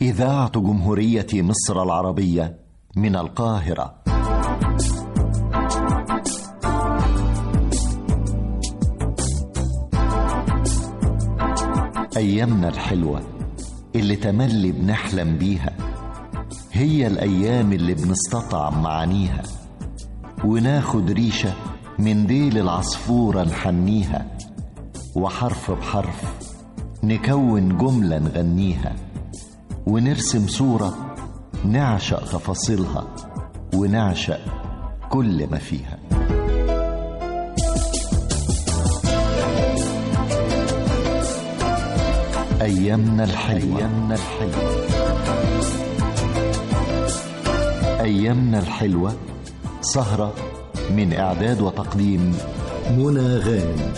إذاعة جمهورية مصر العربية من القاهرة أيامنا الحلوة اللي تملي بنحلم بيها هي الأيام اللي بنستطعم معانيها وناخد ريشة من ديل العصفورة نحنيها وحرف بحرف نكون جملة نغنيها ونرسم صورة نعشق تفاصيلها ونعشق كل ما فيها أيامنا الحلوة أيامنا الحلوة أيامنا الحلوة سهرة من إعداد وتقديم منى غانم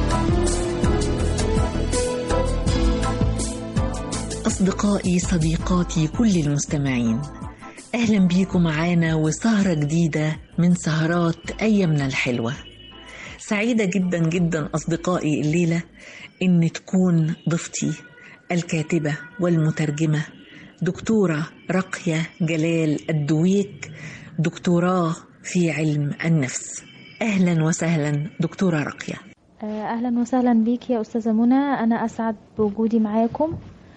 أصدقائي صديقاتي كل المستمعين أهلا بيكم معانا وسهرة جديدة من سهرات أيامنا الحلوة سعيدة جدا جدا أصدقائي الليلة إن تكون ضيفتي الكاتبة والمترجمة دكتورة رقية جلال الدويك دكتوراه في علم النفس أهلا وسهلا دكتورة رقية أهلا وسهلا بيك يا أستاذة منى أنا أسعد بوجودي معاكم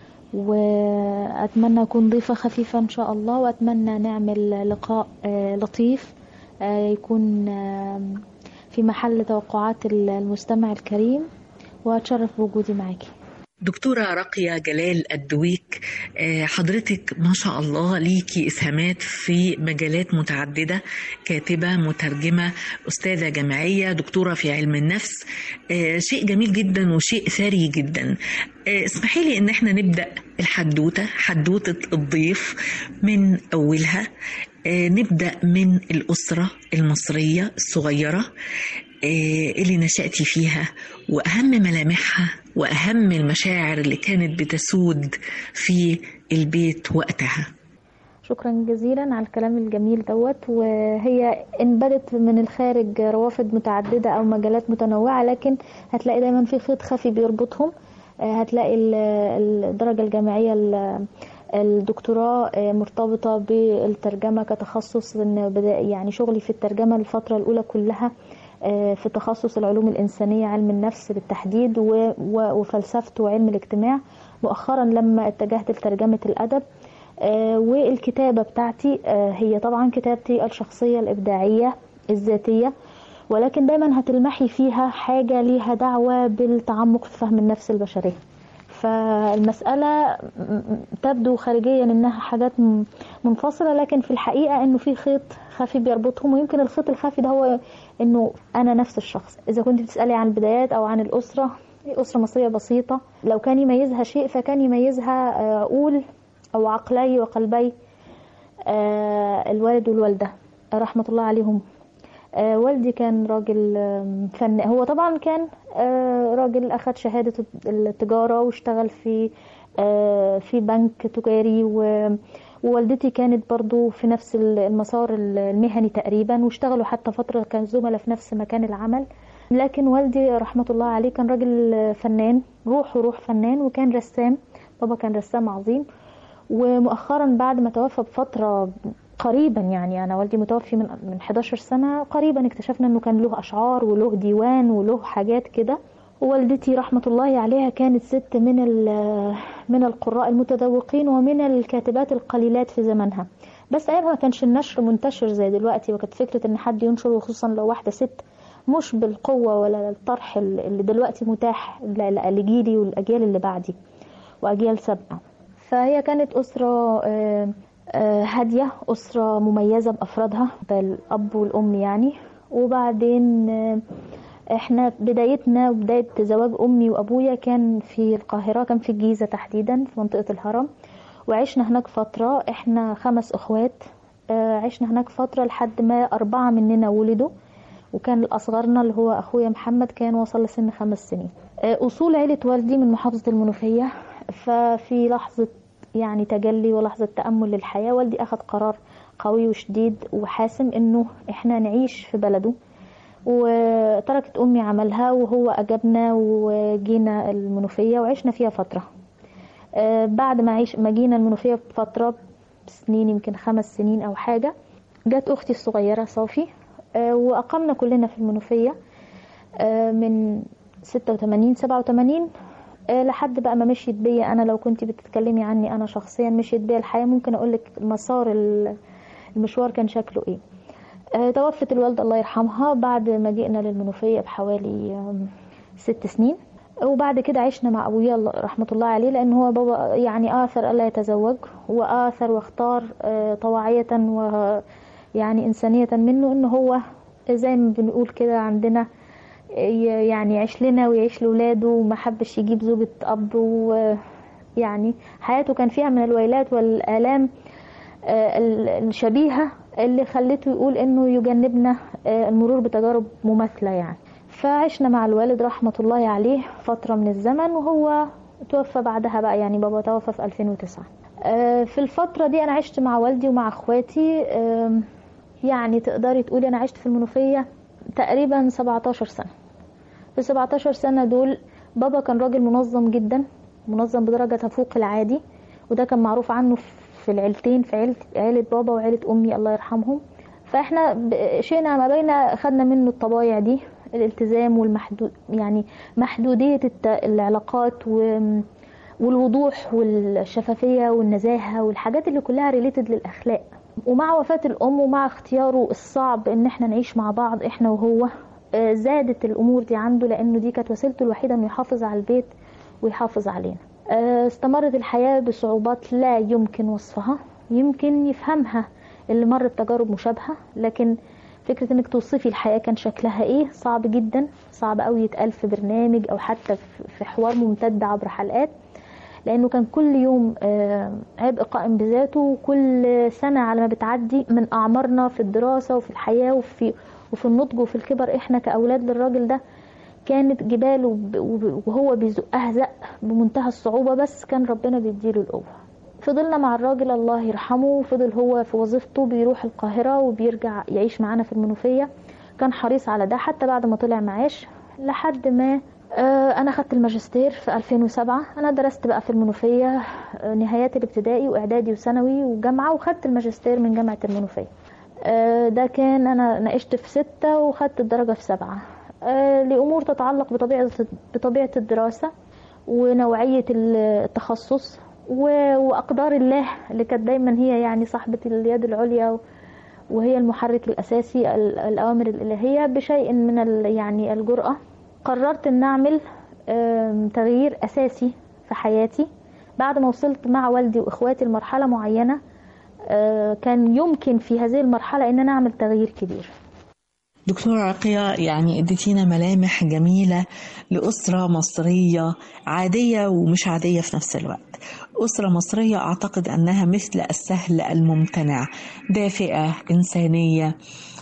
وأتمنى أكون ضيفة خفيفة إن شاء الله وأتمنى نعمل لقاء لطيف يكون في محل توقعات المستمع الكريم وأتشرف بوجودي معاكي دكتورة رقية جلال الدويك حضرتك ما شاء الله ليكي إسهامات في مجالات متعددة كاتبة مترجمة أستاذة جامعية دكتورة في علم النفس شيء جميل جدا وشيء ثري جدا اسمحي لي ان احنا نبدأ الحدوتة حدوتة الضيف من أولها نبدأ من الأسرة المصرية الصغيرة اللي نشأتي فيها وأهم ملامحها وأهم المشاعر اللي كانت بتسود في البيت وقتها شكرا جزيلا على الكلام الجميل دوت وهي انبدت من الخارج روافد متعددة أو مجالات متنوعة لكن هتلاقي دايما في خيط خفي بيربطهم هتلاقي الدرجة الجامعية الدكتوراه مرتبطة بالترجمة كتخصص يعني شغلي في الترجمة الفترة الأولى كلها في تخصص العلوم الإنسانية علم النفس بالتحديد وفلسفته وعلم الاجتماع مؤخرا لما اتجهت لترجمة الأدب والكتابة بتاعتي هي طبعا كتابتي الشخصية الإبداعية الذاتية ولكن دايما هتلمحي فيها حاجة ليها دعوة بالتعمق في فهم النفس البشرية فالمسألة تبدو خارجيا انها حاجات منفصلة لكن في الحقيقة انه في خيط خفي بيربطهم ويمكن الخيط الخفي ده هو انه انا نفس الشخص اذا كنت بتسألي عن البدايات او عن الاسرة اسرة مصرية بسيطة لو كان يميزها شيء فكان يميزها اقول او عقلي وقلبي الوالد والوالدة رحمة الله عليهم والدي كان راجل فن هو طبعا كان راجل اخذ شهادة التجارة واشتغل في في بنك تجاري ووالدتي كانت برضو في نفس المسار المهني تقريبا واشتغلوا حتى فترة كان زملاء في نفس مكان العمل لكن والدي رحمة الله عليه كان راجل فنان روح وروح فنان وكان رسام بابا كان رسام عظيم ومؤخرا بعد ما توفى بفترة قريبا يعني انا والدي متوفي من من 11 سنه قريبا اكتشفنا انه كان له اشعار وله ديوان وله حاجات كده ووالدتي رحمه الله عليها كانت ست من من القراء المتذوقين ومن الكاتبات القليلات في زمانها بس ايامها ما كانش النشر منتشر زي دلوقتي وكانت فكره ان حد ينشر وخصوصا لو واحده ست مش بالقوه ولا الطرح اللي دلوقتي متاح لجيلي والاجيال اللي بعدي واجيال سابقه فهي كانت اسره آه هادية أسرة مميزة بأفرادها بالأب والأم يعني وبعدين احنا بدايتنا وبداية زواج أمي وأبويا كان في القاهرة كان في الجيزة تحديدا في منطقة الهرم وعشنا هناك فترة احنا خمس أخوات عشنا هناك فترة لحد ما أربعة مننا ولدوا وكان الأصغرنا اللي هو أخويا محمد كان وصل لسن خمس سنين أصول عيلة والدي من محافظة المنوفية ففي لحظة يعني تجلي ولحظة تأمل للحياة والدي أخذ قرار قوي وشديد وحاسم إنه إحنا نعيش في بلده وتركت أمي عملها وهو أجبنا وجينا المنوفية وعشنا فيها فترة آه، بعد ما عيش ما جينا المنوفية بفترة سنين يمكن خمس سنين أو حاجة جت أختي الصغيرة صافي آه، وأقمنا كلنا في المنوفية آه، من 86 87 آه، لحد بقى ما مشيت بيا أنا لو كنت بتتكلمي عني أنا شخصيا مشيت بيا الحياة ممكن أقولك مسار ال- المشوار كان شكله إيه آه، توفت الوالدة الله يرحمها بعد ما جئنا للمنوفية بحوالي آم، ست سنين وبعد كده عشنا مع ابويا الله- رحمه الله عليه لان هو بابا يعني اثر الا يتزوج واثر واختار آه، طواعيه ويعني انسانيه منه ان هو زي ما بنقول كده عندنا ي- يعني يعيش لنا ويعيش لاولاده وما حبش يجيب زوجة اب ويعني حياته كان فيها من الويلات والالام آه، ال- الشبيهة اللي خلته يقول انه يجنبنا آه، المرور بتجارب مماثلة يعني فعشنا مع الوالد رحمة الله عليه فترة من الزمن وهو توفى بعدها بقى يعني بابا توفى في 2009 آه، في الفترة دي أنا عشت مع والدي ومع أخواتي آم، يعني تقدري تقولي أنا عشت في المنوفية تقريبا 17 سنة في 17 سنة دول بابا كان راجل منظم جدا منظم بدرجة تفوق العادي وده كان معروف عنه في العيلتين في عيلة, عيلة بابا وعيلة أمي الله يرحمهم فاحنا ب- شئنا ما بين خدنا منه الطبايع دي الالتزام والمحدود يعني محدودية الت- العلاقات و والوضوح والشفافية والنزاهة والحاجات اللي كلها ريليتد للأخلاق ومع وفاة الأم ومع اختياره الصعب إن احنا نعيش مع بعض احنا وهو آه، زادت الأمور دي عنده لأنه دي كانت وسيلته الوحيدة إنه يحافظ على البيت ويحافظ علينا آه، استمرت الحياة بصعوبات لا يمكن وصفها يمكن يفهمها اللي مر بتجارب مشابهة لكن فكرة انك توصفي الحياة كان شكلها ايه صعب جدا صعب قوي يتقال في برنامج او حتى في- في حوار ممتد عبر حلقات لانه كان كل يوم آه، عبء قائم بذاته وكل سنة على ما بتعدي من اعمارنا في الدراسة وفي الحياة وفي وفي النضج وفي الكبر احنا كاولاد للراجل ده كانت جباله ب- وب- وهو بيزقها زق بمنتهى الصعوبة بس كان ربنا بيديله القوة فضلنا مع الراجل الله يرحمه وفضل هو في وظيفته بيروح القاهرة وبيرجع يعيش معانا في المنوفية كان حريص على ده حتى بعد ما طلع معاش لحد ما آه، انا خدت الماجستير في 2007 انا درست بقى في المنوفية آه، نهايات الابتدائي واعدادي وثانوي وجامعة وخدت الماجستير من جامعة المنوفية آه، ده كان انا ناقشت في ستة وخدت الدرجة في سبعة آه، لأمور تتعلق بطبيعة بطبيعة الدراسة ونوعية التخصص و- وأقدار الله اللي كانت دايما هي يعني صاحبة اليد العليا وهي المحرك الأساسي ال- الأوامر الإلهية بشيء من ال- يعني الجرأة قررت أن أعمل آم، تغيير أساسي في حياتي بعد ما وصلت مع والدي وإخواتي لمرحلة معينة آه، كان يمكن في هذه المرحلة أن أنا أعمل تغيير كبير دكتورة راقية يعني اديتينا ملامح جميلة لأسرة مصرية عادية ومش عادية في نفس الوقت أسرة مصرية أعتقد أنها مثل السهل الممتنع دافئة إنسانية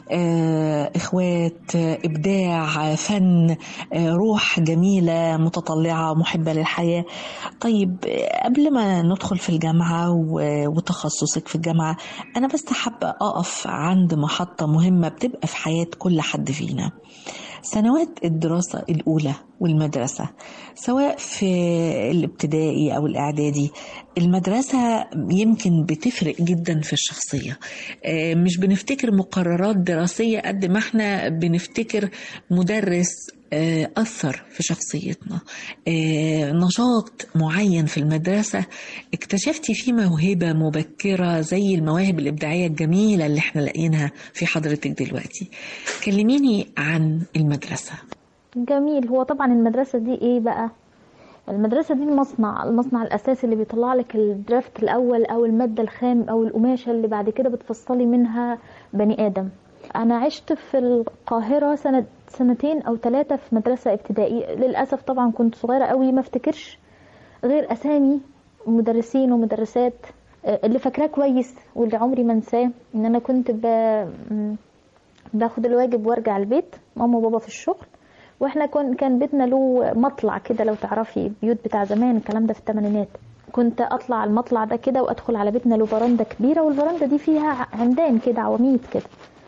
آه، إخوات آه، إبداع فن آه، روح جميلة متطلعة محبة للحياة طيب آه، قبل ما ندخل في الجامعة و- وتخصصك في الجامعة أنا بس حابة أقف عند محطة مهمة بتبقى في حياة كل حد فينا سنوات الدراسة الأولى والمدرسة سواء في الابتدائي أو الإعدادي المدرسة يمكن بتفرق جدا في الشخصية آه، مش بنفتكر مقررات دراسية قد ما احنا بنفتكر مدرس آه، أثر في شخصيتنا آه، نشاط معين في المدرسة اكتشفتي فيه موهبة مبكرة زي المواهب الإبداعية الجميلة اللي احنا لاقيينها في حضرتك دلوقتي كلميني عن المدرسة جميل هو طبعا المدرسة دي ايه بقى المدرسة دي المصنع المصنع الأساسي اللي بيطلع لك الدرافت الأول أو المادة الخام أو القماشة اللي بعد كده بتفصلي منها بني آدم أنا عشت في القاهرة سنة سنتين أو ثلاثة في مدرسة ابتدائي للأسف طبعا كنت صغيرة قوي ما افتكرش غير أسامي مدرسين ومدرسات آه، اللي فاكراه كويس واللي عمري ما انساه ان انا كنت ب... م- باخد الواجب وارجع البيت ماما وبابا في الشغل واحنا كن كان بيتنا له مطلع كده لو تعرفي بيوت بتاع زمان الكلام ده في الثمانينات كنت اطلع على المطلع ده كده وادخل على بيتنا له فراندا كبيره والفراندا دي فيها عمدان كده عواميد كده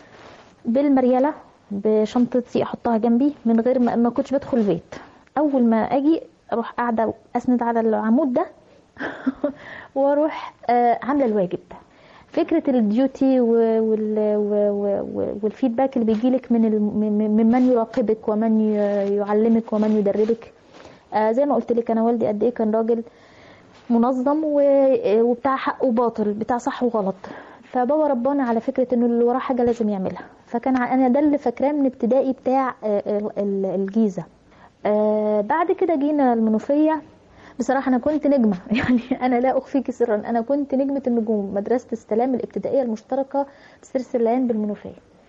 بالمريله بشنطتي احطها جنبي من غير ما ما كنتش بدخل البيت اول ما اجي اروح قاعده اسند على العمود ده واروح آه، عامله الواجب فكره الديوتي و- وال- و- و- و- والفيدباك اللي بيجيلك من ال- من- ممن يراقبك ومن ي- يعلمك ومن يدربك آه، زي ما قلت لك انا والدي قد ايه كان راجل منظم و- وبتاع حق وباطل بتاع صح وغلط فبابا ربانا على فكره انه اللي وراه حاجه لازم يعملها فكان ع- انا ده اللي فاكراه من ابتدائي بتاع آه، ال- ال- الجيزه آه، بعد كده جينا المنوفيه بصراحه انا كنت نجمه يعني انا لا اخفيك سرا انا كنت نجمه النجوم مدرسه السلام الابتدائيه المشتركه في سرس الليان بالمنوفيه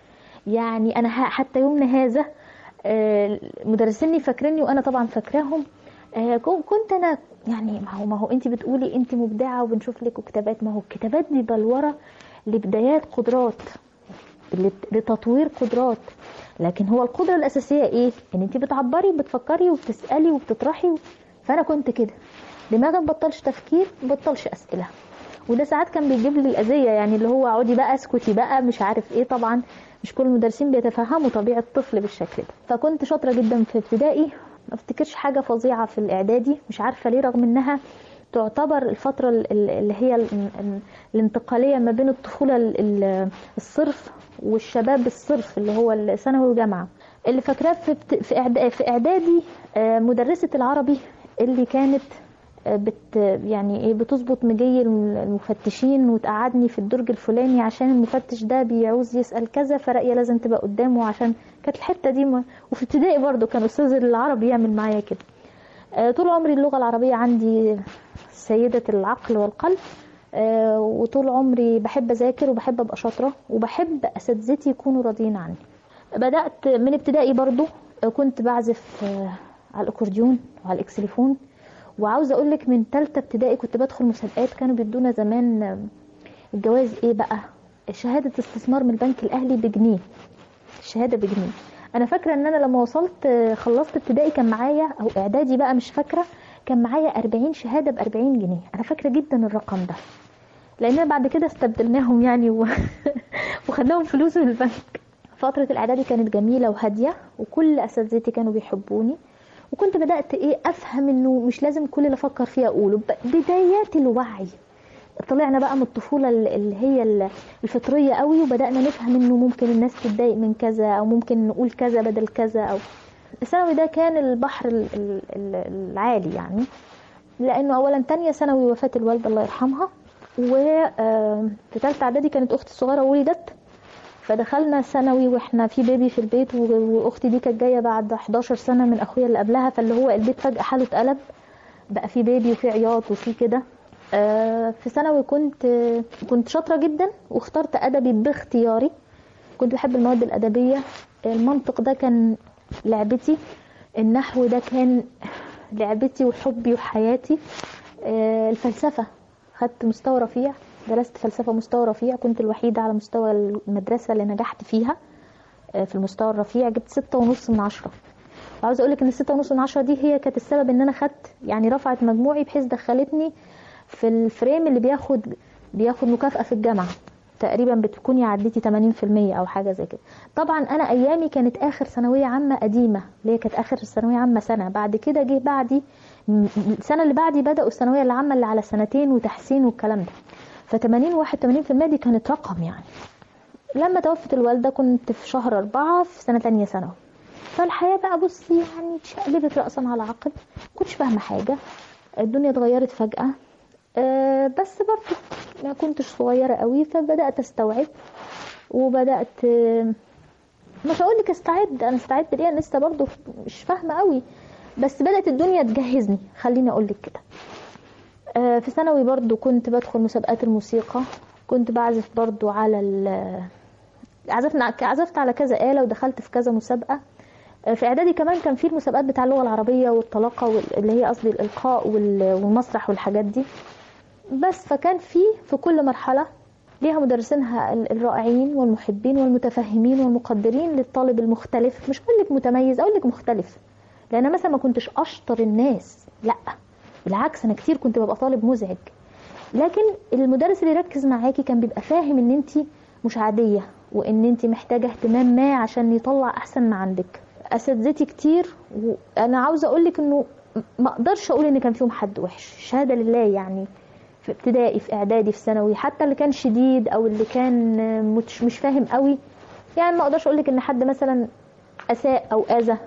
يعني انا ه- حتى يومنا هذا آه، مدرسيني فاكريني وانا طبعا فاكراهم آه، كو- كنت انا يعني ما هو ما هو انت بتقولي انت مبدعه وبنشوف لك كتابات ما هو الكتابات دي بلوره لبدايات قدرات لت- لتطوير قدرات لكن هو القدره الاساسيه ايه ان انت بتعبري وبتفكري وبتسالي وبتطرحي فانا كنت كده دماغي مبطلش تفكير مبطلش اسئله وده ساعات كان بيجيب لي الاذيه يعني اللي هو اقعدي بقى اسكتي بقى مش عارف ايه طبعا مش كل المدرسين بيتفهموا طبيعه الطفل بالشكل ده فكنت شاطره جدا في ابتدائي ما افتكرش حاجه فظيعه في الاعدادي مش عارفه ليه رغم انها تعتبر الفترة ال- ال- اللي هي ال- ال- الانتقالية ما بين الطفولة ال- ال- الصرف والشباب الصرف اللي هو الثانوي والجامعة اللي فاكراه في بت- في إعدا- في إعدادي آه، مدرسة العربي اللي كانت آه، بت يعني ايه بتظبط مجي المفتشين وتقعدني في الدرج الفلاني عشان المفتش ده بيعوز يسأل كذا فرقية لازم تبقى قدامه عشان كانت الحتة دي ما وفي ابتدائي برضو كان أستاذ العربي يعمل معايا كده آه، طول عمري اللغة العربية عندي سيدة العقل والقلب آه، وطول عمري بحب أذاكر وبحب أبقى شاطرة وبحب أساتذتي يكونوا راضيين عني بدأت من ابتدائي برضو آه، كنت بعزف آه، على الأكورديون وعلى الإكسليفون وعاوزة أقول لك من تالتة ابتدائي كنت بدخل مسابقات كانوا بيدونا زمان آه، الجواز إيه بقى شهادة استثمار من البنك الأهلي بجنيه الشهادة بجنيه انا فاكره ان انا لما وصلت آه، خلصت ابتدائي كان معايا او اعدادي بقى مش فاكره كان معايا 40 شهاده ب 40 جنيه انا فاكره جدا الرقم ده لان بعد كده استبدلناهم يعني و... وخدناهم فلوس من البنك فترة الإعدادي كانت جميلة وهادية وكل أساتذتي كانوا بيحبوني وكنت بدأت إيه أفهم إنه مش لازم كل اللي أفكر فيه أقوله ب- بدايات الوعي طلعنا بقى من الطفولة ال- اللي هي ال- الفطرية قوي وبدأنا نفهم إنه ممكن الناس تتضايق من كذا أو ممكن نقول كذا بدل كذا أو الثانوي ده كان البحر ال- ال- ال- العالي يعني لأنه أولا تانية ثانوي وفاة الوالدة الله يرحمها وفي تالتة إعدادي كانت أختي الصغيرة ولدت فدخلنا ثانوي واحنا في بيبي في البيت و- واختي دي كانت جايه بعد 11 سنه من اخويا اللي قبلها فاللي هو البيت فجاه حاله اتقلب بقى في بيبي وفي عياط وفي كده آه، في ثانوي كنت كنت شاطره جدا واخترت ادبي باختياري كنت بحب المواد الادبيه المنطق ده كان لعبتي النحو ده كان لعبتي وحبي وحياتي آه، الفلسفه خدت مستوى رفيع درست فلسفه مستوى رفيع كنت الوحيده على مستوى المدرسه اللي نجحت فيها آه، في المستوى الرفيع جبت ستة ونص من عشرة وعاوزه اقول لك ان الستة ونص من عشرة دي هي كانت السبب ان انا خدت يعني رفعت مجموعي بحيث دخلتني في الفريم اللي بياخد بياخد مكافأة في الجامعة تقريبا بتكوني عديتي 80% او حاجه زي كده طبعا انا ايامي كانت اخر ثانويه عامه قديمه اللي هي كانت اخر ثانويه عامه سنه بعد كده جه بعدي م- السنه اللي بعدي بداوا الثانويه العامه اللي على سنتين وتحسين والكلام ده ف 80 81% دي كانت رقم يعني لما توفت الوالده كنت في شهر أربعة في سنه تانية ثانوي فالحياه بقى بصي يعني اتشقلبت راسا على عقب كنتش فاهمه حاجه الدنيا اتغيرت فجاه أه بس برضه ما كنتش صغيرة قوي فبدأت استوعب وبدأت آه، مش هقول لك استعد انا استعدت ليه أنا لسه برضه مش فاهمة قوي بس بدأت الدنيا تجهزني خليني اقول لك كده آه، في ثانوي برضه كنت بدخل مسابقات الموسيقى كنت بعزف برضه على ال عزفنا عزفت على كذا آلة ودخلت في كذا مسابقة آه، في اعدادي كمان كان في المسابقات بتاع اللغة العربية والطلاقة وال- اللي هي قصدي الإلقاء وال- والمسرح والحاجات دي بس فكان في في كل مرحلة ليها مدرسينها ال- الرائعين والمحبين والمتفهمين والمقدرين للطالب المختلف مش اقول لك متميز اقول لك مختلف لان أنا مثلا ما كنتش اشطر الناس لا بالعكس انا كتير كنت ببقى طالب مزعج لكن المدرس اللي يركز معاكي كان بيبقى فاهم ان انت مش عاديه وان انت محتاجه اهتمام ما عشان يطلع احسن ما عندك اساتذتي كتير وانا عاوزه اقول لك انه ما اقدرش اقول ان كان فيهم حد وحش شهاده لله يعني في ابتدائي في اعدادي في ثانوي حتى اللي كان شديد او اللي كان مش مش فاهم قوي يعني ما اقدرش اقول لك ان حد مثلا اساء او اذى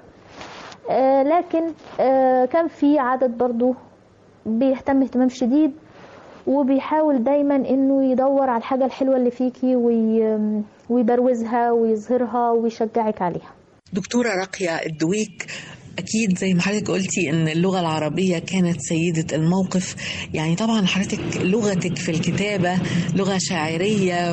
آه لكن آه كان في عدد برضو بيهتم اهتمام شديد وبيحاول دايما انه يدور على الحاجه الحلوه اللي فيكي وي- ويبروزها ويظهرها ويشجعك عليها دكتورة راقية الدويك أكيد زي ما حضرتك قلتي إن اللغة العربية كانت سيدة الموقف يعني طبعا حضرتك لغتك في الكتابة لغة شاعرية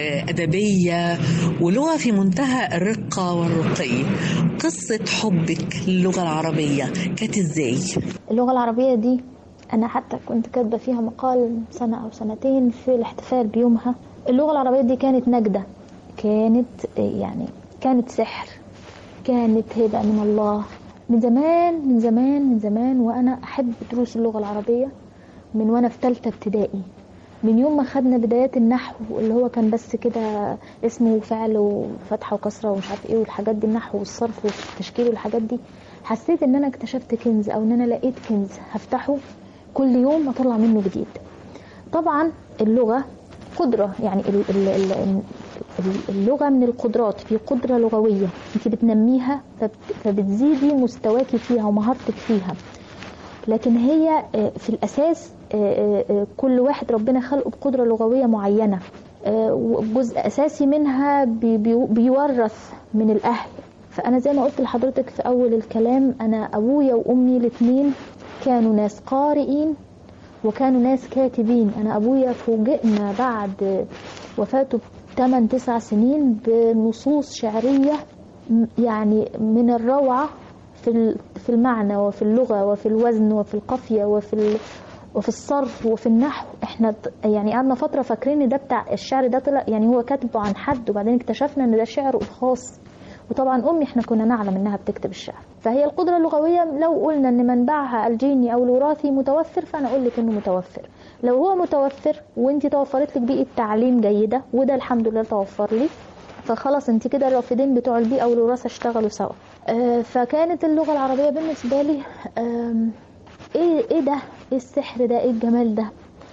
وأدبية ولغة في منتهى الرقة والرقي قصة حبك للغة العربية كانت إزاي؟ اللغه العربيه دي انا حتى كنت كاتبه فيها مقال سنه او سنتين في الاحتفال بيومها اللغه العربيه دي كانت نجده كانت يعني كانت سحر كانت هبه من الله من زمان من زمان من زمان وانا احب دروس اللغه العربيه من وانا في ثالثه ابتدائي من يوم ما خدنا بدايات النحو اللي هو كان بس كده اسمه وفعل وفتحه وكسره ومش عارف ايه والحاجات دي النحو والصرف والتشكيل والحاجات دي حسيت ان انا اكتشفت كنز او ان انا لقيت كنز هفتحه كل يوم اطلع منه جديد طبعا اللغه قدره يعني ال- ال- ال- ال- اللغه من القدرات في قدره لغويه انت بتنميها فبت- فبتزيدي مستواكي فيها ومهارتك فيها لكن هي آه، في الأساس آه، آه، كل واحد ربنا خلقه بقدرة لغوية معينة آه، وجزء أساسي منها بي- بي- بيورث من الأهل فأنا زي ما قلت لحضرتك في أول الكلام أنا أبويا وأمي الاتنين كانوا ناس قارئين وكانوا ناس كاتبين أنا أبويا فوجئنا بعد وفاته 8 9 سنين بنصوص شعرية م- يعني من الروعة في ال- في المعنى وفي اللغة وفي الوزن وفي القافية وفي ال- وفي الصرف وفي النحو احنا ط- يعني قعدنا فترة فاكرين ان ده بتاع الشعر ده طلع يعني هو كاتبه عن حد وبعدين اكتشفنا ان ده شعره الخاص وطبعا امي احنا كنا نعلم انها بتكتب الشعر فهي القدرة اللغوية لو قلنا ان منبعها الجيني او الوراثي متوفر فانا اقول لك انه متوفر لو هو متوفر وانت توفرت لك بيئة تعليم جيدة وده الحمد لله توفر لي فخلاص انت كده الرافدين بتوع البيئة والوراثة اشتغلوا سوا آه، فكانت اللغة العربية بالنسبة لي آم، ايه ايه ده ايه السحر ده ايه الجمال ده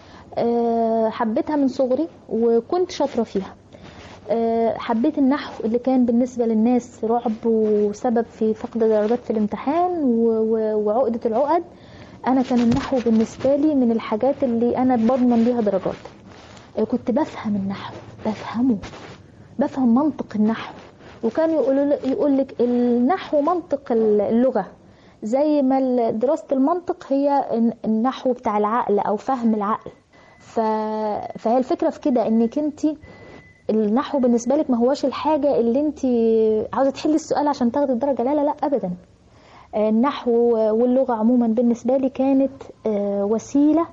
آه، حبيتها من صغري وكنت شاطرة فيها آه، حبيت النحو اللي كان بالنسبة للناس رعب وسبب في فقد درجات في الامتحان و- و- وعقدة العقد أنا كان النحو بالنسبة لي من الحاجات اللي أنا بضمن بيها درجات آه، كنت بفهم النحو بفهمه بفهم منطق النحو وكان يقول يقول لك النحو منطق اللغة زي ما ال- دراسة المنطق هي الن- النحو بتاع العقل أو فهم العقل ف... فهي الفكرة في كده انك انت النحو بالنسبة لك ما هوش الحاجة اللي انت عاوزة تحلي السؤال عشان تاخدي الدرجة لا لا لا أبدا النحو واللغة عموما بالنسبة لي كانت آه، وسيلة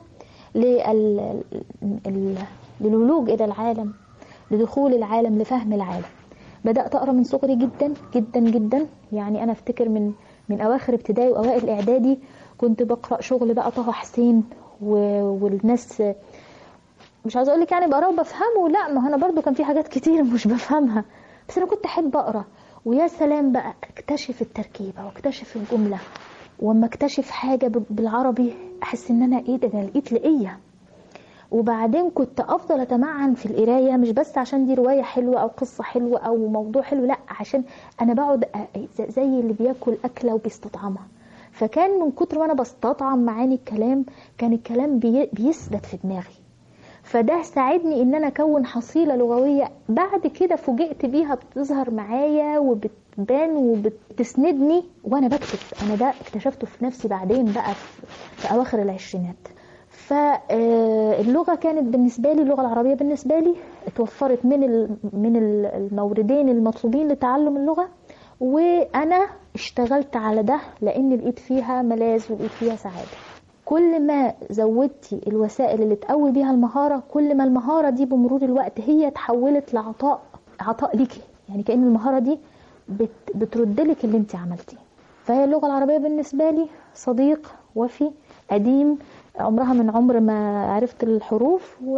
لل- ال- للولوج إلى العالم لدخول العالم لفهم العالم بدأت أقرأ من صغري جدا جدا جدا يعني أنا أفتكر من من أواخر ابتدائي وأوائل إعدادي كنت بقرأ شغل بقى طه حسين و- والناس مش عايزه اقول لك يعني بقراه وبفهمه لا ما هو انا برضو كان في حاجات كتير مش بفهمها بس انا كنت احب اقرا ويا سلام بقى اكتشف التركيبه واكتشف الجمله واما اكتشف حاجه ب- بالعربي احس ان انا ايه ده انا لقيت لقيه وبعدين كنت افضل اتمعن في القرايه مش بس عشان دي روايه حلوه او قصه حلوه او موضوع حلو لا عشان انا بقعد أ- ز- زي اللي بياكل اكله وبيستطعمها فكان من كتر ما انا بستطعم معاني الكلام كان الكلام بي- بيثبت في دماغي فده ساعدني ان انا اكون حصيله لغويه بعد كده فوجئت بيها بتظهر معايا وبتبان وبتسندني وانا بكتب انا ده اكتشفته في نفسي بعدين بقى في, في اواخر العشرينات فاللغه كانت بالنسبه لي اللغه العربيه بالنسبه لي اتوفرت من ال- من ال- الموردين المطلوبين لتعلم اللغه وانا اشتغلت على ده لان لقيت فيها ملاذ ولقيت فيها سعاده كل ما زودتي الوسائل اللي تقوي بيها المهارة كل ما المهارة دي بمرور الوقت هي اتحولت لعطاء عطاء ليكي يعني كأن المهارة دي بت بترد لك اللي انت عملتيه فهي اللغة العربية بالنسبة لي صديق وفي قديم عمرها من عمر ما عرفت الحروف و...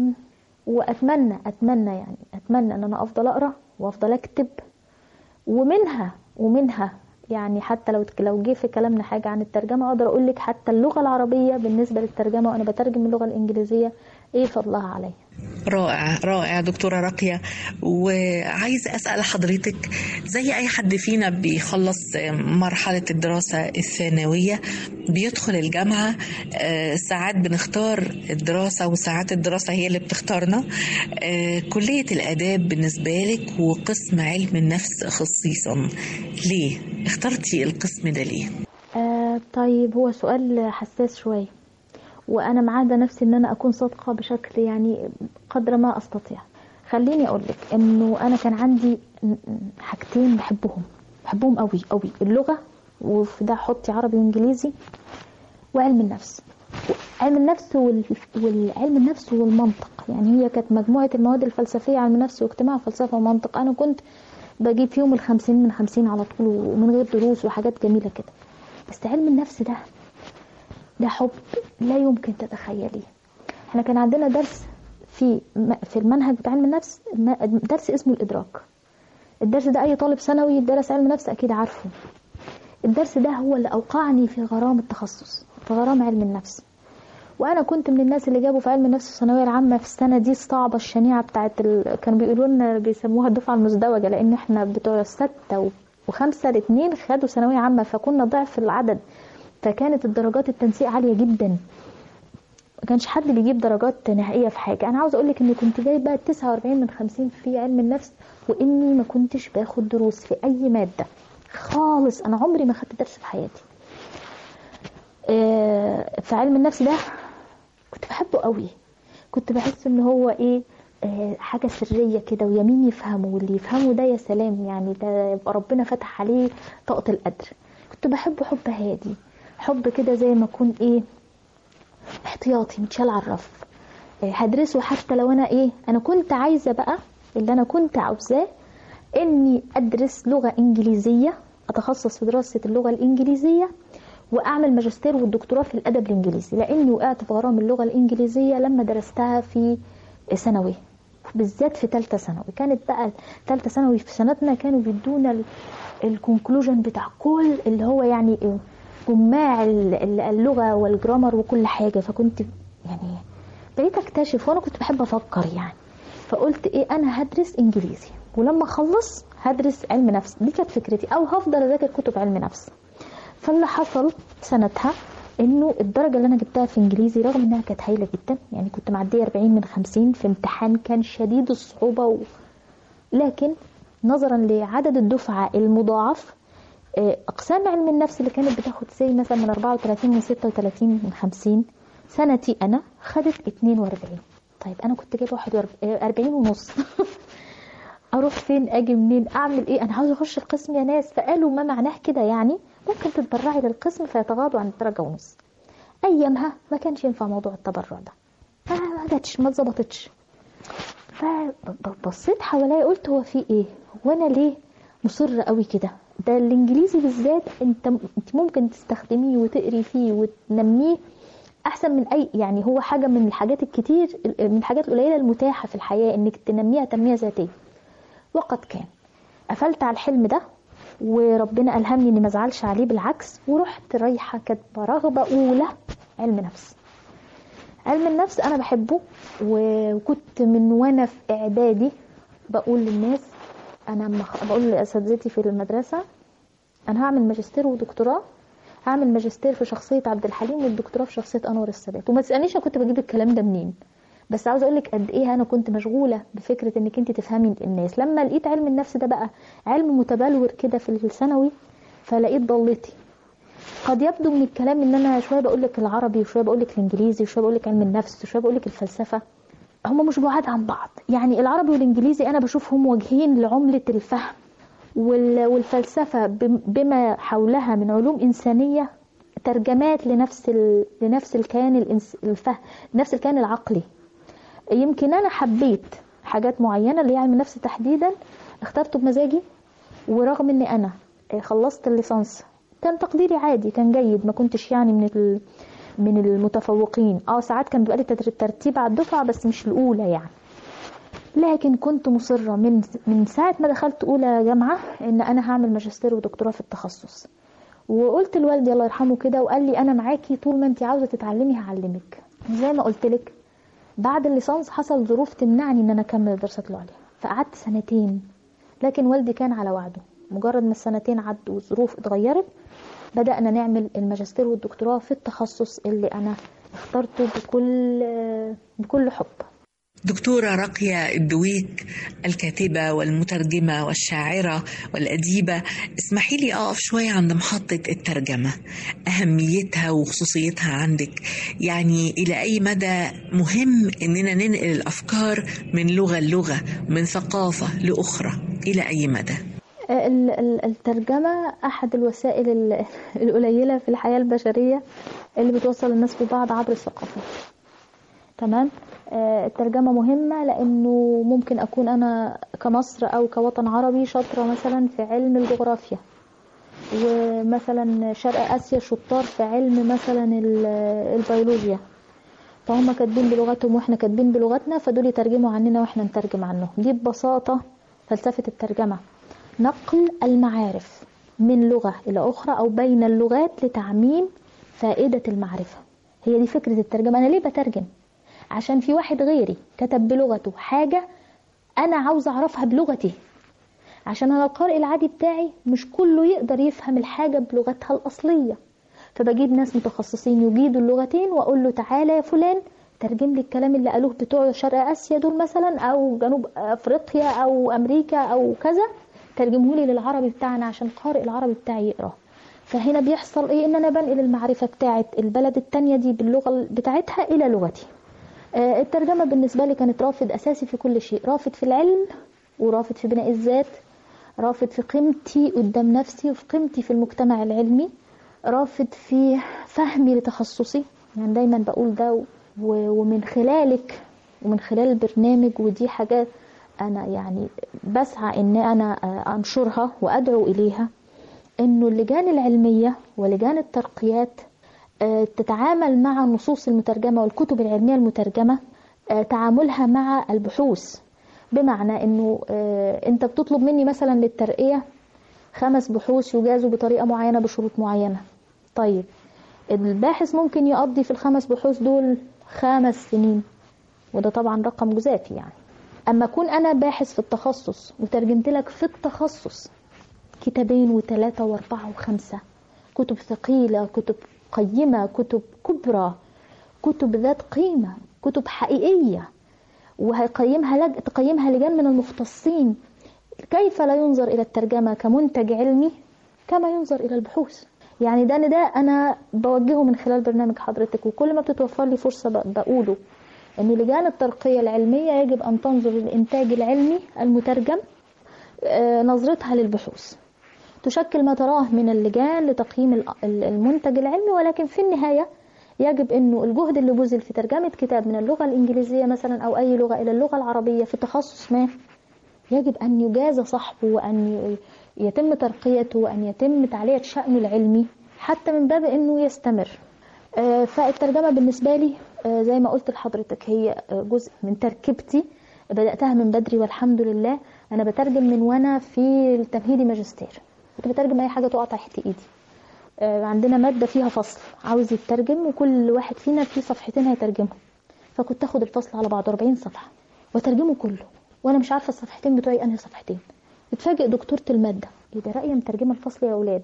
وأتمنى أتمنى يعني أتمنى أن أنا أفضل أقرأ وأفضل أكتب ومنها ومنها يعني حتى لو لو جه في كلامنا حاجه عن الترجمه اقدر اقول لك حتى اللغه العربيه بالنسبه للترجمه وانا بترجم اللغه الانجليزيه ايه فضلها عليا رائع رائع دكتورة راقية وعايز أسأل حضرتك زي أي حد فينا بيخلص مرحلة الدراسة الثانوية بيدخل الجامعة آه، ساعات بنختار الدراسة وساعات الدراسة هي اللي بتختارنا آه، كلية الآداب بالنسبة لك وقسم علم النفس خصيصا ليه؟ اخترتي القسم ده ليه؟ آه طيب هو سؤال حساس شويه وانا معاده نفسي ان انا اكون صادقه بشكل يعني قدر ما استطيع خليني اقول لك انه انا كان عندي حاجتين بحبهم بحبهم قوي قوي اللغه وفي ده حطي عربي وانجليزي وعلم النفس علم النفس وال... والعلم النفس والمنطق يعني هي كانت مجموعة المواد الفلسفية علم النفس واجتماع وفلسفة ومنطق أنا كنت بجيب فيهم الخمسين من خمسين على طول ومن غير دروس وحاجات جميلة كده بس علم النفس ده ده حب لا يمكن تتخيليه احنا كان عندنا درس في في المنهج بتاع علم النفس درس اسمه الادراك الدرس ده اي طالب ثانوي درس علم نفس اكيد عارفه الدرس ده هو اللي اوقعني في غرام التخصص في غرام علم النفس وانا كنت من الناس اللي جابوا في علم النفس في الثانويه العامه في السنه دي الصعبه الشنيعه بتاعت ال... كانوا بيقولوا لنا بيسموها الدفعه المزدوجه لان احنا بتوع السته وخمسه الاثنين خدوا ثانويه عامه فكنا ضعف العدد فكانت الدرجات التنسيق عاليه جدا ما كانش حد بيجيب درجات نهائيه في حاجه انا عاوز اقول لك اني كنت جايبه 49 من 50 في علم النفس واني ما كنتش باخد دروس في اي ماده خالص انا عمري ما خدت درس في حياتي آه، في علم النفس ده كنت بحبه قوي كنت بحس ان هو ايه آه، حاجه سريه كده ويمين يفهمه واللي يفهمه ده يا سلام يعني ده يبقى ربنا فتح عليه طاقه القدر كنت بحبه حب هادي حب كده زي ما اكون ايه احتياطي متشال على الرف إيه هدرسه حتى لو انا ايه انا كنت عايزه بقى اللي انا كنت عاوزاه اني ادرس لغه انجليزيه اتخصص في دراسه اللغه الانجليزيه واعمل ماجستير والدكتوراه في الادب الانجليزي لاني وقعت في غرام اللغه الانجليزيه لما درستها في ثانوي بالذات في ثالثه ثانوي كانت بقى ثالثه ثانوي في سنتنا كانوا بيدونا الكونكلوجن بتاع كل اللي هو يعني ايه جماع اللغه والجرامر وكل حاجه فكنت يعني بقيت اكتشف وانا كنت بحب افكر يعني فقلت ايه انا هدرس انجليزي ولما اخلص هدرس علم نفس دي كانت فكرتي او هفضل اذاكر كتب علم نفس فاللي حصل سنتها انه الدرجه اللي انا جبتها في انجليزي رغم انها كانت هايله جدا يعني كنت معديه 40 من 50 في امتحان كان شديد الصعوبه و... لكن نظرا لعدد الدفعه المضاعف آه، اقسام علم النفس اللي كانت بتاخد سي مثلا من 34 من 36 من 50 سنتي انا خدت 42 طيب انا كنت جايبه 41 آه، ونص اروح فين اجي منين اعمل ايه انا عاوزه اخش القسم يا ناس فقالوا ما معناه كده يعني ممكن تتبرعي للقسم فيتغاضوا عن الدرجه ونص ايامها ما كانش ينفع موضوع التبرع ده ما جاتش ما اتظبطتش فبصيت حواليا قلت هو في ايه هو انا ليه مصره قوي كده ده الانجليزي بالذات انت انت ممكن تستخدميه وتقري فيه وتنميه احسن من اي يعني هو حاجه من الحاجات الكتير من الحاجات القليله المتاحه في الحياه انك تنميها تنميه ذاتيه وقد كان قفلت على الحلم ده وربنا الهمني اني ما ازعلش عليه بالعكس ورحت رايحه كاتبه رغبه اولى علم نفس علم النفس انا بحبه وكنت من وانا في اعدادي بقول للناس انا مخ... بقول لاساتذتي في المدرسه انا هعمل ماجستير ودكتوراه هعمل ماجستير في شخصيه عبد الحليم والدكتوراه في شخصيه انور السادات وما تسالنيش انا كنت بجيب الكلام ده منين بس عاوز اقول لك قد ايه انا كنت مشغوله بفكره انك انت تفهمي الناس لما لقيت علم النفس ده بقى علم متبلور كده في الثانوي فلقيت ضلتي قد يبدو من الكلام ان انا شويه بقول لك العربي وشويه بقول لك الانجليزي وشويه بقول لك علم النفس وشويه بقول لك الفلسفه هم مش بعاد عن بعض يعني العربي والانجليزي انا بشوفهم وجهين لعملة الفهم والفلسفة بما حولها من علوم إنسانية ترجمات لنفس ال... لنفس الكيان الإنس... الفهم نفس الكيان العقلي يمكن أنا حبيت حاجات معينة اللي هي علم النفس تحديدا اخترته بمزاجي ورغم اني انا خلصت الليسانس كان تقديري عادي كان جيد ما كنتش يعني من ال... من المتفوقين اه ساعات كان بيبقى لي ترتيب على الدفعه بس مش الاولى يعني لكن كنت مصرة من من ساعة ما دخلت أولى جامعة إن أنا هعمل ماجستير ودكتوراه في التخصص وقلت لوالدي الله يرحمه كده وقال لي أنا معاكي طول ما أنت عاوزة تتعلمي هعلمك زي ما قلت لك بعد الليسانس حصل ظروف تمنعني إن أنا أكمل الدراسات العليا فقعدت سنتين لكن والدي كان على وعده مجرد ما السنتين عدوا والظروف اتغيرت بدأنا نعمل الماجستير والدكتوراه في التخصص اللي أنا اخترته بكل بكل حب دكتورة راقية الدويك الكاتبة والمترجمة والشاعرة والأديبة اسمحي لي أقف شوية عند محطة الترجمة أهميتها وخصوصيتها عندك يعني إلى أي مدى مهم إننا ننقل الأفكار من لغة للغة من ثقافة لأخرى إلى أي مدى ال- ال- الترجمة أحد الوسائل ال- القليلة في الحياة البشرية اللي بتوصل الناس ببعض عبر الثقافات تمام آه، الترجمة مهمة لأنه ممكن أكون أنا كمصر أو كوطن عربي شاطرة مثلا في علم الجغرافيا ومثلا شرق آسيا شطار في علم مثلا ال- البيولوجيا فهم كاتبين بلغتهم واحنا كاتبين بلغتنا فدول يترجموا عننا واحنا نترجم عنهم دي ببساطة فلسفة الترجمة نقل المعارف من لغة إلى أخرى أو بين اللغات لتعميم فائدة المعرفة هي دي فكرة الترجمة أنا ليه بترجم عشان في واحد غيري كتب بلغته حاجة أنا عاوزة أعرفها بلغتي عشان أنا القارئ العادي بتاعي مش كله يقدر يفهم الحاجة بلغتها الأصلية فبجيب ناس متخصصين يجيدوا اللغتين وأقول له تعالى يا فلان ترجم لي الكلام اللي قالوه بتوع شرق آسيا دول مثلا أو جنوب أفريقيا أو أمريكا أو كذا ترجمه لي للعربي بتاعنا عشان القارئ العربي بتاعي يقراه فهنا بيحصل ايه ان انا بنقل المعرفة بتاعت البلد التانية دي باللغة بتاعتها الى لغتي آه، الترجمة بالنسبة لي كانت رافد اساسي في كل شيء رافد في العلم ورافد في بناء الذات رافد في قيمتي قدام نفسي وفي قيمتي في المجتمع العلمي رافد في فهمي لتخصصي يعني دايما بقول ده و- ومن خلالك ومن خلال البرنامج ودي حاجات انا يعني بسعى ان انا آه، انشرها وادعو اليها انه اللجان العلميه ولجان الترقيات آه، تتعامل مع النصوص المترجمه والكتب العلميه المترجمه آه، تعاملها مع البحوث بمعنى انه آه، انت بتطلب مني مثلا للترقيه خمس بحوث يجازوا بطريقه معينه بشروط معينه طيب الباحث ممكن يقضي في الخمس بحوث دول خمس سنين وده طبعا رقم جزافي يعني اما اكون انا باحث في التخصص وترجمت لك في التخصص كتابين وثلاثة واربعة وخمسة كتب ثقيلة كتب قيمة كتب كبرى كتب ذات قيمة كتب حقيقية وهيقيمها لج... تقيمها لجان من المختصين كيف لا ينظر إلى الترجمة كمنتج علمي كما ينظر إلى البحوث يعني ده نداء أنا بوجهه من خلال برنامج حضرتك وكل ما بتتوفر لي فرصة ب- بقوله أن لجان الترقية العلمية يجب أن تنظر للإنتاج العلمي المترجم آه، نظرتها للبحوث تشكل ما تراه من اللجان لتقييم ال- ال- المنتج العلمي ولكن في النهاية يجب أنه الجهد اللي بذل في ترجمة كتاب من اللغة الإنجليزية مثلا أو أي لغة إلى اللغة العربية في تخصص ما يجب أن يجازى صاحبه وأن ي- يتم ترقيته وأن يتم تعلية شأنه العلمي حتى من باب أنه يستمر آه، فالترجمة بالنسبة لي آه، زي ما قلت لحضرتك هي آه، جزء من تركيبتي بدأتها من بدري والحمد لله أنا بترجم من وأنا في التمهيدي ماجستير كنت بترجم أي حاجة تقع تحت إيدي آه، عندنا مادة فيها فصل عاوز يترجم وكل واحد فينا فيه صفحتين هيترجمهم فكنت اخد الفصل على بعض 40 صفحة وترجمه كله وانا مش عارفة الصفحتين بتوعي انهي صفحتين اتفاجئ دكتورة المادة ايه ده رأيي مترجمة الفصل يا اولاد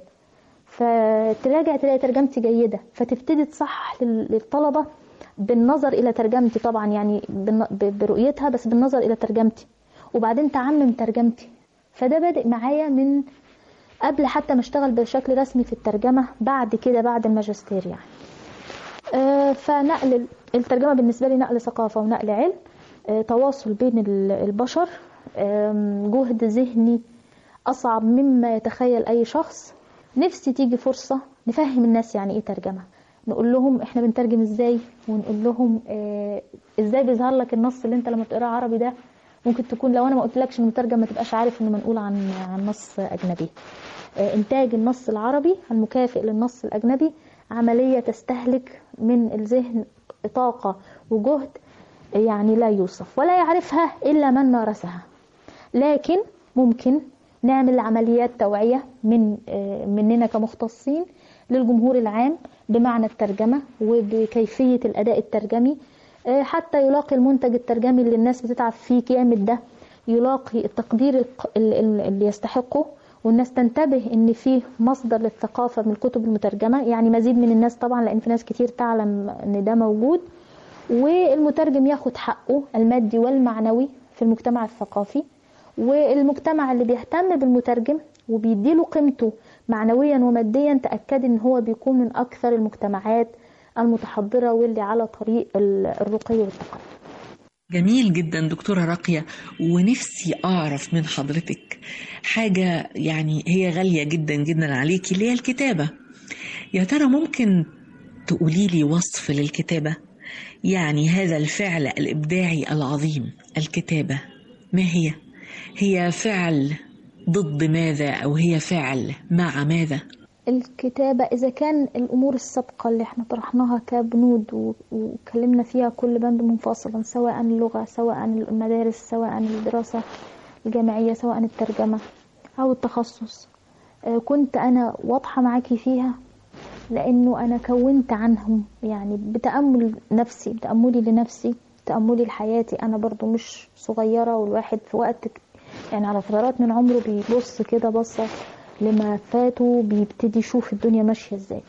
فتراجع تلاقي ترجمتي جيدة فتبتدي تصحح لل- للطلبة بالنظر الى ترجمتي طبعا يعني بالن- ب- برؤيتها بس بالنظر الى ترجمتي وبعدين تعمم ترجمتي فده بادئ معايا من قبل حتى ما اشتغل بشكل رسمي في الترجمة بعد كده بعد الماجستير يعني آه، فنقل ال- الترجمة بالنسبة لي نقل ثقافة ونقل علم آه، تواصل بين ال- البشر آم، جهد ذهني أصعب مما يتخيل أي شخص نفسي تيجي فرصة نفهم الناس يعني إيه ترجمة نقول لهم إحنا بنترجم إزاي ونقول لهم آه، إزاي بيظهر لك النص اللي أنت لما تقراه عربي ده ممكن تكون لو أنا ما قلتلكش إنه مترجم ما تبقاش عارف إنه منقول عن عن نص أجنبي آه، إنتاج النص العربي المكافئ للنص الأجنبي عملية تستهلك من الذهن طاقة وجهد يعني لا يوصف ولا يعرفها إلا من مارسها لكن ممكن نعمل عمليات توعية من آه، مننا كمختصين للجمهور العام بمعنى الترجمة وبكيفية الأداء الترجمي آه، حتى يلاقي المنتج الترجمي اللي الناس بتتعب فيه جامد ده يلاقي التقدير الق- ال- ال- اللي يستحقه والناس تنتبه ان في مصدر للثقافة من الكتب المترجمة يعني مزيد من الناس طبعا لان في ناس كتير تعلم ان ده موجود والمترجم ياخد حقه المادي والمعنوي في المجتمع الثقافي والمجتمع اللي بيهتم بالمترجم وبيديله قيمته معنويا وماديا تأكد ان هو بيكون من اكثر المجتمعات المتحضرة واللي على طريق ال- الرقي والتقدم جميل جدا دكتورة راقية ونفسي أعرف من حضرتك حاجة يعني هي غالية جدا جدا عليكي اللي هي الكتابة يا ترى ممكن تقولي لي وصف للكتابة يعني هذا الفعل الإبداعي العظيم الكتابة ما هي هي فعل ضد ماذا أو هي فعل مع ماذا الكتابة إذا كان الأمور السابقة اللي احنا طرحناها كبنود و- وكلمنا فيها كل بند منفصلا سواء اللغة سواء المدارس سواء الدراسة الجامعية سواء الترجمة أو التخصص آه، كنت أنا واضحة معاكي فيها لأنه أنا كونت عنهم يعني بتأمل نفسي بتأملي لنفسي تأملي لحياتي أنا برضو مش صغيرة والواحد في وقت ك- يعني على فترات من عمره بيبص كده بصة لما فاته بيبتدي يشوف الدنيا ماشية ازاي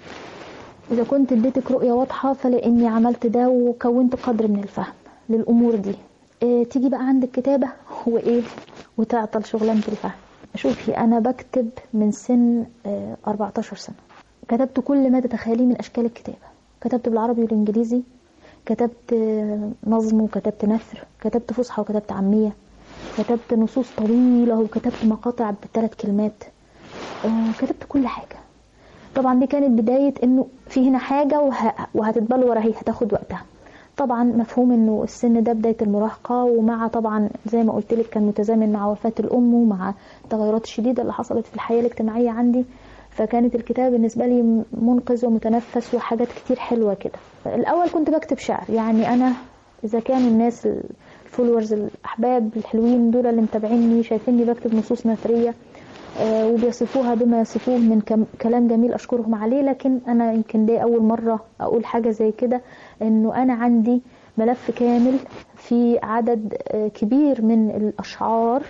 إذا كنت اديتك رؤية واضحة فلأني عملت ده وكونت قدر من الفهم للأمور دي إيه تيجي بقى عندك كتابة وإيه وتعطل شغلانة الفهم شوفي أنا بكتب من سن آه، 14 سنة كتبت كل ما تتخيليه من أشكال الكتابة كتبت بالعربي والإنجليزي كتبت آه، نظم وكتبت نثر كتبت فصحى وكتبت عامية كتبت نصوص طويلة وكتبت مقاطع بثلاث كلمات آه، كتبت كل حاجة طبعا دي كانت بداية انه في هنا حاجة وه... وهتتبلور اهي هتاخد وقتها طبعا مفهوم انه السن ده بداية المراهقة ومع طبعا زي ما قلت لك كان متزامن مع وفاة الام ومع التغيرات الشديدة اللي حصلت في الحياة الاجتماعية عندي فكانت الكتابة بالنسبة لي منقذ ومتنفس وحاجات كتير حلوة كده الأول كنت بكتب شعر يعني أنا إذا كان الناس الفولورز الأحباب الحلوين دول اللي متابعيني شايفيني بكتب نصوص نثرية آه، وبيصفوها بما يصفوه من كم كلام جميل أشكرهم عليه لكن أنا يمكن دي أول مرة أقول حاجة زي كده إنه أنا عندي ملف كامل في عدد آه، كبير من الأشعار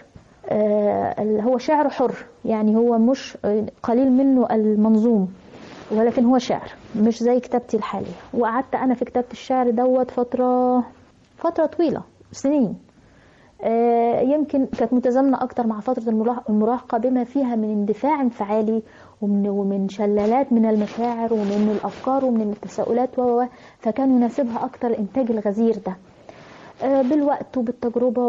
آه، اللي هو شعر حر يعني هو مش آه، قليل منه المنظوم ولكن هو شعر مش زي كتابتي الحالية وقعدت أنا في كتابة الشعر دوت فترة فترة طويلة سنين آه، يمكن كانت متزامنة أكتر مع فترة المراهق- المراهقة بما فيها من اندفاع انفعالي ومن ومن شلالات من المشاعر ومن الأفكار ومن التساؤلات و و- و، فكان يناسبها أكتر الإنتاج الغزير ده آه، بالوقت وبالتجربة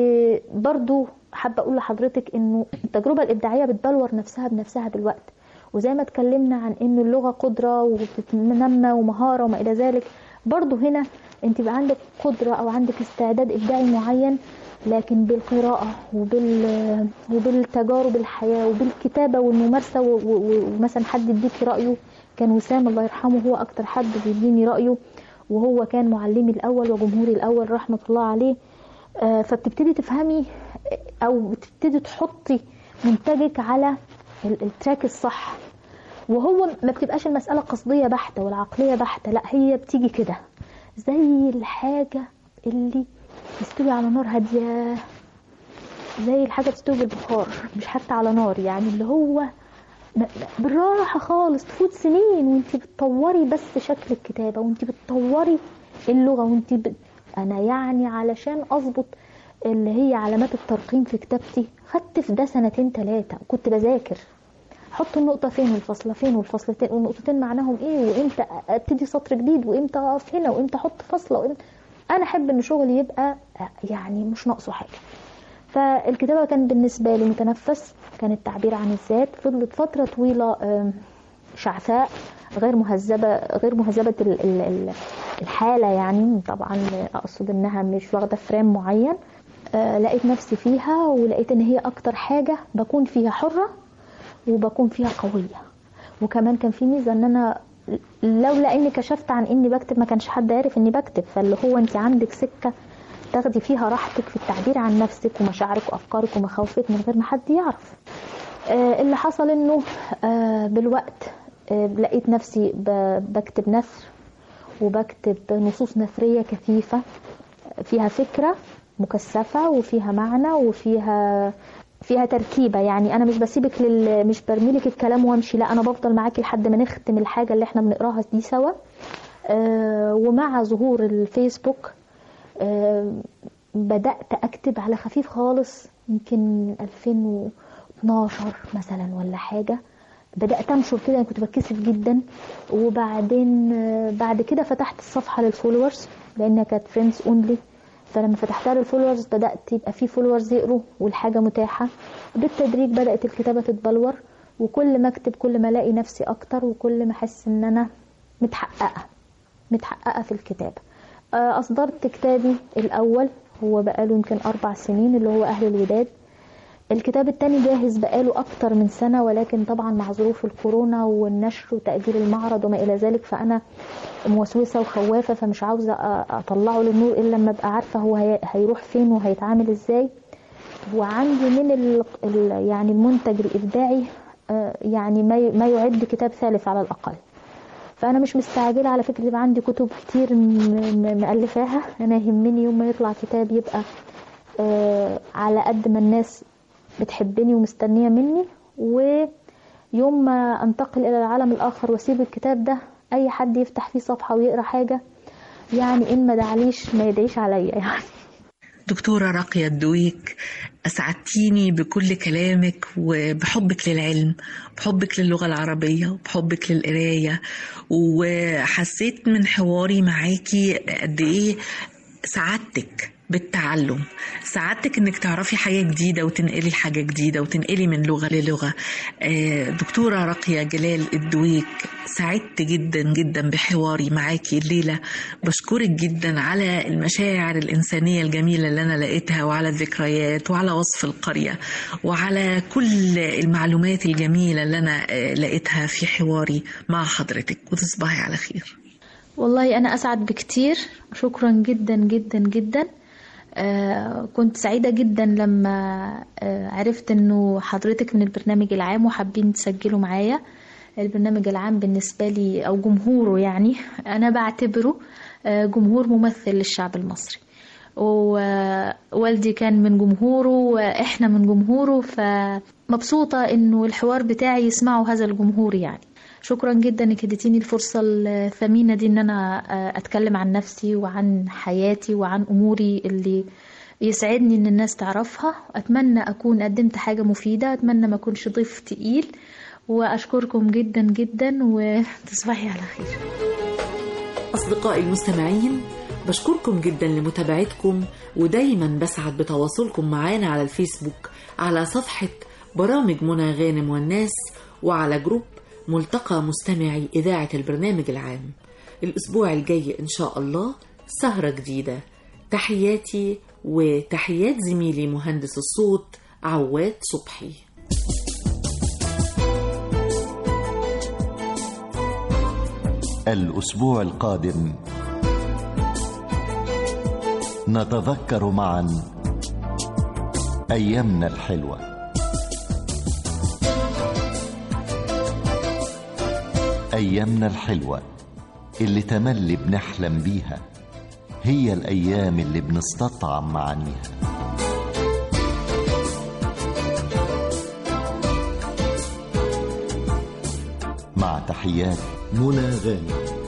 وبرضو حابة أقول لحضرتك إنه التجربة الإبداعية بتبلور نفسها بنفسها بالوقت وزي ما اتكلمنا عن إنه اللغة قدرة وبتتنمى ومهارة وما إلى ذلك برضو هنا أنت بقى عندك قدرة أو عندك استعداد إبداعي معين لكن بالقراءة وبال وبالتجارب الحياة وبالكتابة والممارسة و- و- ومثلا حد يديكي رأيه كان وسام الله يرحمه هو أكتر حد بيديني رأيه وهو كان معلمي الأول وجمهوري الأول رحمة الله عليه آه، فبتبتدي تفهمي أو بتبتدي تحطي منتجك على ال- التراك الصح وهو ما بتبقاش المسألة قصدية بحتة والعقلية بحتة لا هي بتيجي كده زي الحاجة اللي تستوي على نار هادية زي الحاجة تستوي بالبخار مش حتى على نار يعني اللي هو م- بالراحة خالص تفوت سنين وانت بتطوري بس شكل الكتابة وانت بتطوري اللغة وانت ب... انا يعني علشان اظبط اللي هي علامات الترقيم في كتابتي خدت في ده سنتين ثلاثة كنت بذاكر حط النقطة فين والفاصلة فين والفاصلتين والنقطتين معناهم ايه وامتى ابتدي سطر جديد وامتى اقف هنا وامتى احط فاصلة وامتى انا احب ان شغلي يبقى يعني مش ناقصه حاجة فالكتابة كان بالنسبة لي متنفس كان التعبير عن الذات فضلت فترة طويلة آم، شعثاء غير مهذبة غير مهذبة ال- ال- ال- الحالة يعني طبعا أقصد إنها مش واخدة فريم معين آه، لقيت نفسي فيها ولقيت إن هي أكتر حاجة بكون فيها حرة وبكون فيها قوية وكمان كان في ميزة إن أنا لولا إني كشفت عن إني بكتب ما كانش حد عارف إني بكتب فاللي هو أنت عندك سكة تاخدي فيها راحتك في التعبير عن نفسك ومشاعرك وافكارك ومخاوفك من غير ما حد يعرف آه، اللي حصل انه آه، بالوقت آه، لقيت نفسي ب- بكتب نثر وبكتب نصوص نثرية كثيفة فيها فكرة مكثفة وفيها معنى وفيها فيها تركيبة يعني أنا مش بسيبك لل... مش برميلك الكلام وامشي لا أنا بفضل معاكي لحد ما نختم الحاجة اللي احنا بنقراها دي سوا آه ومع ظهور الفيسبوك آه بدأت أكتب على خفيف خالص يمكن 2012 مثلا ولا حاجة بدأت أنشر كده أنا كنت بتكسف جدا وبعدين آه، بعد كده فتحت الصفحة للفولورز لأنها كانت فريندز اونلي فلما فتحتها للفولورز بدأت يبقى في فولورز يقروا والحاجة متاحة بالتدريج بدأت الكتابة تتبلور وكل ما أكتب كل ما ألاقي نفسي أكتر وكل ما أحس إن أنا متحققة متحققة في الكتابة آه، أصدرت كتابي الأول هو بقاله يمكن أربع سنين اللي هو أهل الوداد الكتاب التاني جاهز بقاله أكتر من سنة ولكن طبعا مع ظروف الكورونا والنشر وتأجيل المعرض وما إلى ذلك فأنا موسوسة وخوافة فمش عاوزة أ- أطلعه للنور إلا لما أبقى عارفة هو هي- هيروح فين وهيتعامل إزاي وعندي من ال ال يعني المنتج الإبداعي آه، يعني ما ي- ما يعد كتاب ثالث على الأقل فانا مش مستعجله على فكره يبقى عندي كتب كتير م- م- مؤلفاها انا يهمني يوم ما يطلع كتاب يبقى آه على قد ما الناس بتحبني ومستنيه مني ويوم ما انتقل الى العالم الاخر واسيب الكتاب ده اي حد يفتح فيه صفحه ويقرا حاجه يعني ان ما دعليش ما يدعيش عليا يعني دكتورة راقية الدويك أسعدتيني بكل كلامك وبحبك للعلم بحبك للغة العربية وبحبك للقراية وحسيت من حواري معاكي قد إيه سعادتك بالتعلم سعادتك انك تعرفي حاجة جديدة وتنقلي حاجة جديدة وتنقلي من لغة للغة آه، دكتورة راقية جلال الدويك سعدت جدا جدا بحواري معاكي الليلة بشكرك جدا على المشاعر الإنسانية الجميلة اللي أنا لقيتها وعلى الذكريات وعلى وصف القرية وعلى كل المعلومات الجميلة اللي أنا آه، لقيتها في حواري مع حضرتك وتصبحي على خير والله أنا أسعد بكتير شكرا جدا جدا جدا آه كنت سعيدة جدا لما آه عرفت أنه حضرتك من البرنامج العام وحابين تسجلوا معايا البرنامج العام بالنسبة لي أو جمهوره يعني أنا بعتبره آه جمهور ممثل للشعب المصري ووالدي كان من جمهوره وإحنا من جمهوره فمبسوطة أنه الحوار بتاعي يسمعه هذا الجمهور يعني شكرا جدا انك اديتيني الفرصة الثمينة دي ان انا اتكلم عن نفسي وعن حياتي وعن اموري اللي يسعدني ان الناس تعرفها اتمنى اكون قدمت حاجة مفيدة اتمنى ما اكونش ضيف تقيل واشكركم جدا جدا وتصبحي على خير أصدقائي المستمعين بشكركم جدا لمتابعتكم ودايما بسعد بتواصلكم معانا على الفيسبوك على صفحة برامج منى غانم والناس وعلى جروب ملتقى مستمعي إذاعة البرنامج العام الأسبوع الجاي إن شاء الله سهرة جديدة تحياتي وتحيات زميلي مهندس الصوت عواد صبحي الأسبوع القادم نتذكر معا أيامنا الحلوة أيامنا الحلوة اللي تملي بنحلم بيها هي الأيام اللي بنستطعم معانيها مع تحيات منى غانم